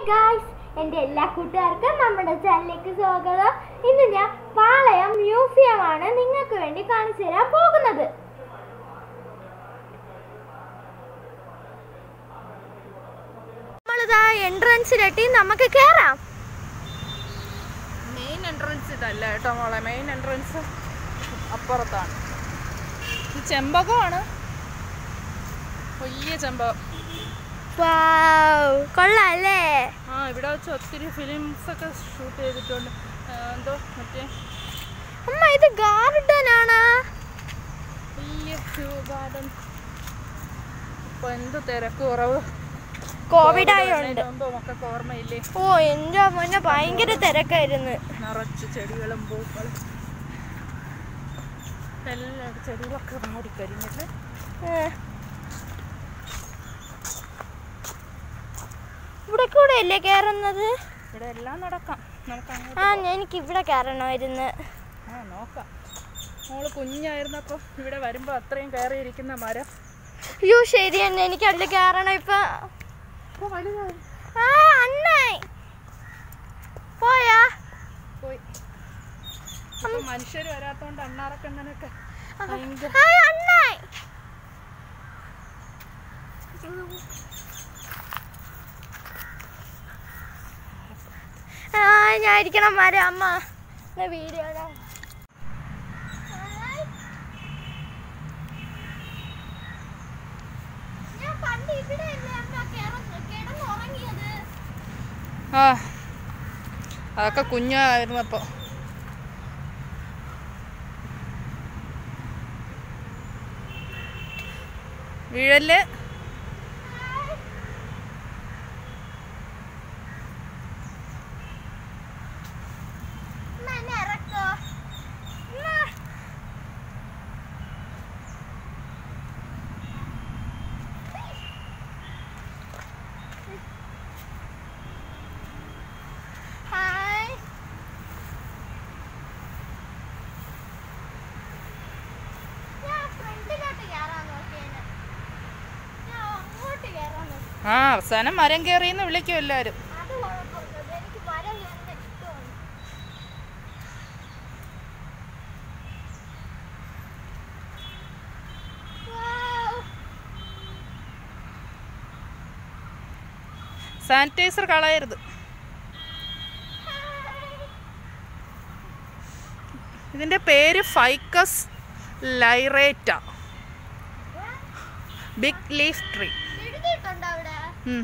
Guys എൻ്റെ എല്ലാ കൂട്ടുകാർക്കും നമ്മുടെ ചാനലിലേക്ക് സ്വാഗതം ഇന്ന് ഞാൻ പാളയം മ്യൂസിയമാണ് നിങ്ങൾക്ക് വേണ്ടി കാണിച്ചു തരാൻ പോകുന്നത് നമ്മളിതാ എൻട്രൻസിലെത്തി നമുക്ക് കയറാം മെയിൻ എൻട്രൻസ് ഇതല്ല കേട്ടോ മോളെ മെയിൻ എൻട്രൻസ് അപ്പുറത്താണ് ഇത് ചെമ്പകമാണ് വലിയ ചെമ്പകം വാവ് കൊള്ളാം അല്ലേ ആ ഇവിടെ വെച്ച് ഒത്തിരി ഫിലിംസ് ഒക്കെ ഷൂട്ട് ചെയ്തിട്ടുണ്ട് ആ, എന്തോ മറ്റേ അമ്മ ഇത് ഗാർഡൻ ആണ് വലിയ വ്യൂ ഗാർഡൻ ഇപ്പൊ എന്ത് തിരക്ക് കുറവ് കോവിഡ് കോവിഡ് ആയോണ്ട് വരുന്നതിന് മുമ്പ് മക്കൾക്ക് ഓർമ്മയില്ലേ ഓ എൻ്റെ മുന്നേ ഭയങ്കര തിരക്കായിരുന്നു നിറച്ച് ചെടികളും പൂക്കളും എല്ലാം ചെടികളൊക്കെ മാടിക്കരിഞ്ഞിട്ട് ഏ. ഇവിടെ കൂടെ അല്ലേ കയറുന്നത് ഇവിടെ എല്ലാം നടക്കാം നമുക്ക് അങ്ങോട്ട് ആ എനിക്ക് ഇവിടെ കയറണമായിരുന്നു ആ നോക്കാം മോള് കുഞ്ഞായിരുന്നപ്പോൾ ഇവിടെ വരുമ്പോൾ അത്രയും കയറിയിരിക്കുന്ന മരം അയ്യോ ശരി തന്നെ എനിക്ക് അതിൽ കയറണം ഇപ്പൊ ഇപ്പോൾ വലുതായി ആ അണ്ണായി പോയാ പോയി അപ്പൊ മനുഷ്യർ വരാത്തോണ്ട് അണ്ണാറക്കണ്ണനൊക്കെ ഭയങ്കര ഹായ് അണ്ണായി ആ ഞാൻ ഇരിക്കണം മരം അമ്മ വീഡിയോ ഞാൻ പണ്ട് ഇവിടെ കിടന്നുറങ്ങിയത് ആ അതൊക്കെ കുഞ്ഞായിരുന്നപ്പോൾ വീഴല് അമ്മ എന്നെ ഇറക്കോ അമ്മ. ഹായ് ഞാൻ ഫ്രണ്ടിലോട്ട് കയറാൻ നോക്കിയേനെ ഞാൻ അങ്ങോട്ട് കയറാൻ നോക്കി ആ അവസാനം മരം കയറിയെന്ന് വിളിക്കും എല്ലാവരും അത് കുഴപ്പമൊന്നുമില്ല എനിക്ക് മരം കയറുന്ന ഇഷ്ടമാണ് Wow. സാനിറ്റൈസർ കളയരുത് ഇതിൻ്റെ പേര് ficus lyrata big leaf tree എഴുതിയിട്ടുണ്ടോ അവിടെ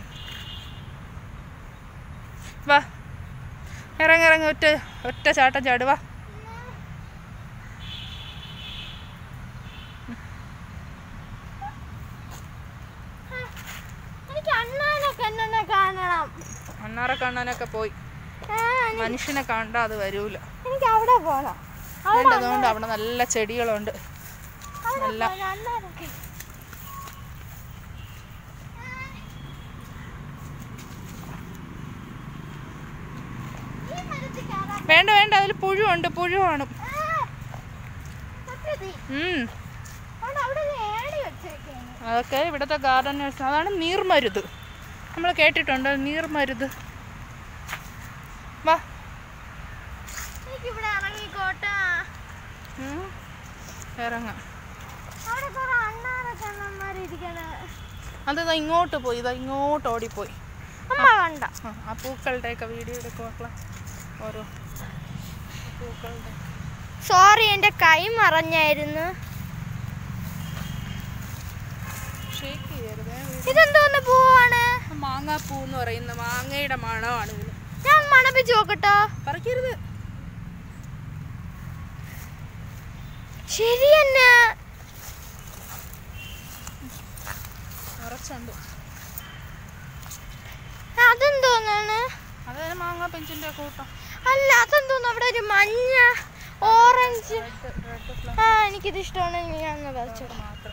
വാ ഇറങ്ങി ഇറങ്ങി ഒറ്റ ഒറ്റ ചാട്ടം ചാടുവാ എനിക്ക് അണ്ണാനൊക്കെ എന്നെ കാണണം അണ്ണാറ കണ്ണനൊക്കെ പോയി ആ, മനുഷ്യനെ കണ്ട അത് വരൂല എനിക്ക് അവിടെ പോണം അതുകൊണ്ട് അതുകൊണ്ട് അവിടെ നല്ല ചെടികളുണ്ട് അവിടെ നല്ല പോണം, അണ്ണാനൊക്കെ ഈ മരത്തിൽ കയറാൻ വേണ്ട വേണ്ട അതിൽ പുഴുണ്ട് പുഴു കാണും ആ, സത്യത്തിൽ. ഉം. അവിടെ അവിടെ ഒരു ഏണി വെച്ചേക്കാണ് അതൊക്കെ ഇവിടുത്തെ ഗാർഡൻ അതാണ് നീർമരുത് നമ്മൾ കേട്ടിട്ടുണ്ട് നീർമരുത് വാ എനിക്കിവിടെ ഇറങ്ങിക്കോട്ടാ ഉം. ഇറങ്ങാം അവിടെ കുറെ അണ്ണാറക്കണ്ണന്മാരിരിക്കണ അത് ഇതാ ഇങ്ങോട്ട് പോയി ഇതാ ഇങ്ങോട്ട് ഓടിപ്പോയി അമ്മ കണ്ട ആ, ആ പൂക്കളുടെയൊക്കെ വീഡിയോ എടുക്കുക മക്കളെ ഓരോ പൂക്കളുടെ സോറി എൻ്റെ കൈ മറഞ്ഞായിരുന്നു ഷേക്ക് ചെയ്യരുതേ ഇതെന്തോന്ന് പൂവാണ് മാങ്ങാപ്പൂ എന്ന് പറയുന്ന മാങ്ങയുടെ മണമാണ് ഇതിന് ഞാൻ മണപ്പിച്ച് നോക്കട്ടോ പറിക്കരുത് ശരി തന്നെ നിറച്ചുണ്ട് അതെന്തോന്നാണ് അതായത് മാങ്ങാ പെഞ്ചിന്റെ കൂട്ടം അല്ല അതെന്തോന്ന് അവിടെ ഒരു മഞ്ഞ ഓറഞ്ച് റെഡ് റെഡ് ഫ്ലവർ ആ എനിക്കിത് ഇഷ്ടമാണ് ഞാൻ ഒന്ന് പറിച്ചിടാം മാത്രം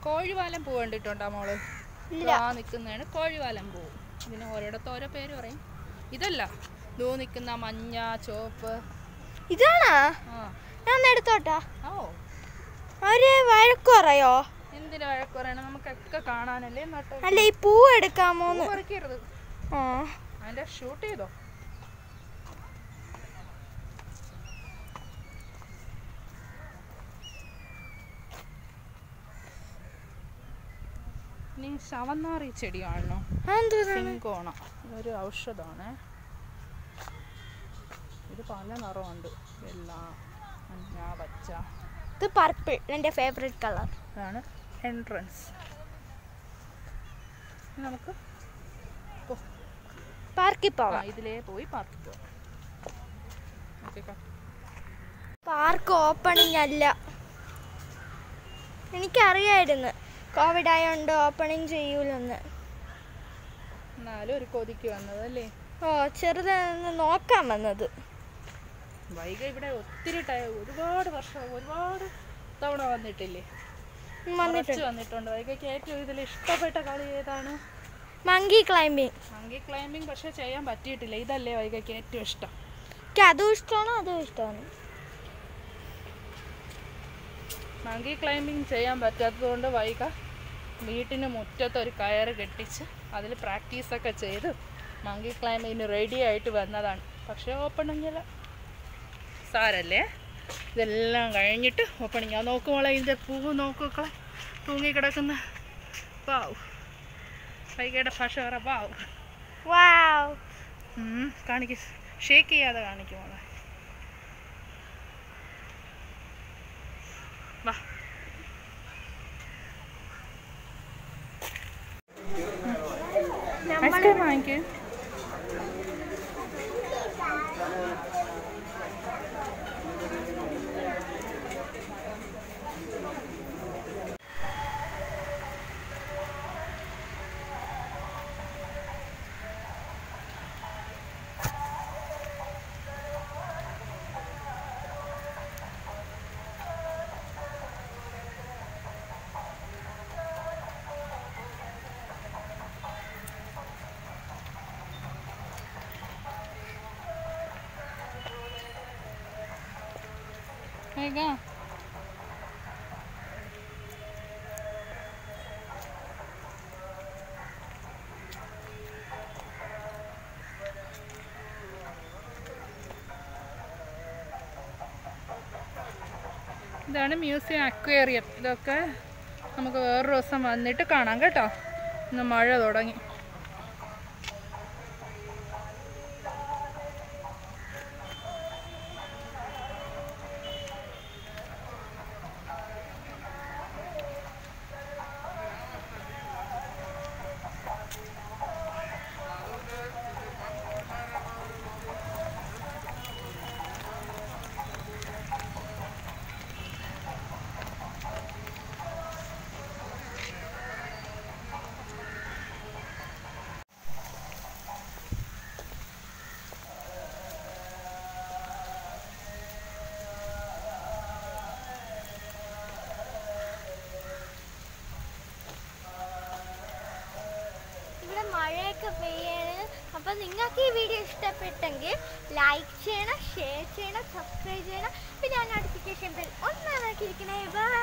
കോഴിവാലം പൂ കണ്ടിട്ടുണ്ടോ മോള് ഇല്ല ആ നിൽക്കുന്നതാണ് കോഴിവാലം പൂ ഇതിന് ഓരോടത്ത് ഓരോ പേര് പറയും ഇതല്ല ദൂ നിൽക്കുന്ന മഞ്ഞ ചുവപ്പ് ഇതാണാ ആ ഞാൻ ഒന്ന് എടുത്തോട്ടാ ഓ അവര് വഴക്ക് പറയോ എന്തിനു വഴക്ക് പറയണം നമുക്കൊക്കെ കാണാനല്ലേ നട്ട് അല്ല ഈ പൂ എടുക്കാമോന്ന് പറിക്കരുത് ആ അതിന്റെ ഷൂട്ട് ചെയ്തോ ഇനി ശവന്നാറി ചെടി കാണണോ അതെന്താണ് സിങ്കോണ ഇതൊരു ഔഷധമാണ് ഇത് പല നിറമുണ്ട് വെള്ള മഞ്ഞ പച്ച ഇത് പർപ്പിൾ എൻ്റെ ഫേവറേറ്റ് കളർ ഇതാണ് എൻട്രൻസ് നമുക്ക് പോ പാർക്കിൽ ആ, പോവാം ഇതിലേ പോയി പാർക്കിൽ പോവാം ഓക്കെ പാർക്ക് ഓപ്പണിംഗ് അല്ല എനിക്കറിയായിരുന്നു കോവിഡ് ആയതുകൊണ്ട് ഓപ്പണിംഗ് ചെയ്യൂലെന്ന് എന്നാലും ഒരു കൊതിക്ക് വന്നതല്ലേ ഓ ചെറുതൊന്ന് നോക്കാൻ വന്നത് വൈക ഇവിടെ ഒത്തിരി ടൈം ഒരുപാട് വർഷം ഒരുപാട് തവണ വന്നിട്ടില്ലേ വന്നിട്ടുണ്ട് കുറച്ച് വന്നിട്ടുണ്ട് വൈകയ്ക്ക് ഏറ്റവും ഇതിൽ ഇഷ്ടപ്പെട്ട കളി ഏതാണ് മങ്കി ക്ലൈമ്പിങ് മങ്കി ക്ലൈമ്പിംഗ് പക്ഷെ ചെയ്യാൻ പറ്റിയിട്ടില്ല ഇതല്ലേ വൈകയ്ക്ക് ഏറ്റവും ഇഷ്ടം എനിക്ക് അതും ഇഷ്ടമാണ് അതും ഇഷ്ടമാണ് മങ്കി ക്ലൈമ്പിംഗ് ചെയ്യാൻ പറ്റാത്തതുകൊണ്ട് വൈക വീട്ടിന് മുറ്റത്ത് ഒരു കയറ് കെട്ടിച്ച് അതിൽ പ്രാക്ടീസൊക്കെ ചെയ്ത് മങ്കി ക്ലൈമ്പിങ്ങിന് റെഡി ആയിട്ട് വന്നതാണ് പക്ഷേ ഓപ്പണിങ്ങിൽ സാരല്ലേ ഇതെല്ലാം കഴിഞ്ഞിട്ട് ഓപ്പണിങ് ആ നോക്കുമോളെ ഇതിൻ്റെ പൂവ് നോക്കുക്കളെ തൂങ്ങിക്കിടക്കുന്ന പാവ് വൈകയുടെ ഭാഷ പറ പാവ് വാവ് കാണിക്ക് ഷേക്ക് ചെയ്യാതെ കാണിക്കുമോളെ വാ ഐസ്ക്രീം വാങ്ങിക്ക് വേഗം ഇതാണ് മ്യൂസിയം അക്വേറിയം ഇതൊക്കെ നമുക്ക് വേറൊരു ദിവസം വന്നിട്ട് കാണാം കേട്ടോ ഇന്ന് മഴ തുടങ്ങി ഇവിടെ മഴയൊക്കെ പെയ്യാണ് അപ്പം നിങ്ങൾക്ക് ഈ വീഡിയോ ഇഷ്ടപ്പെട്ടെങ്കിൽ ലൈക്ക് ചെയ്യണം ഷെയർ ചെയ്യണം സബ്സ്ക്രൈബ് ചെയ്യണം പിന്നെ ആ നോട്ടിഫിക്കേഷൻ ബെൽ ഒന്നാണ് ഇരിക്കണേ ബൈ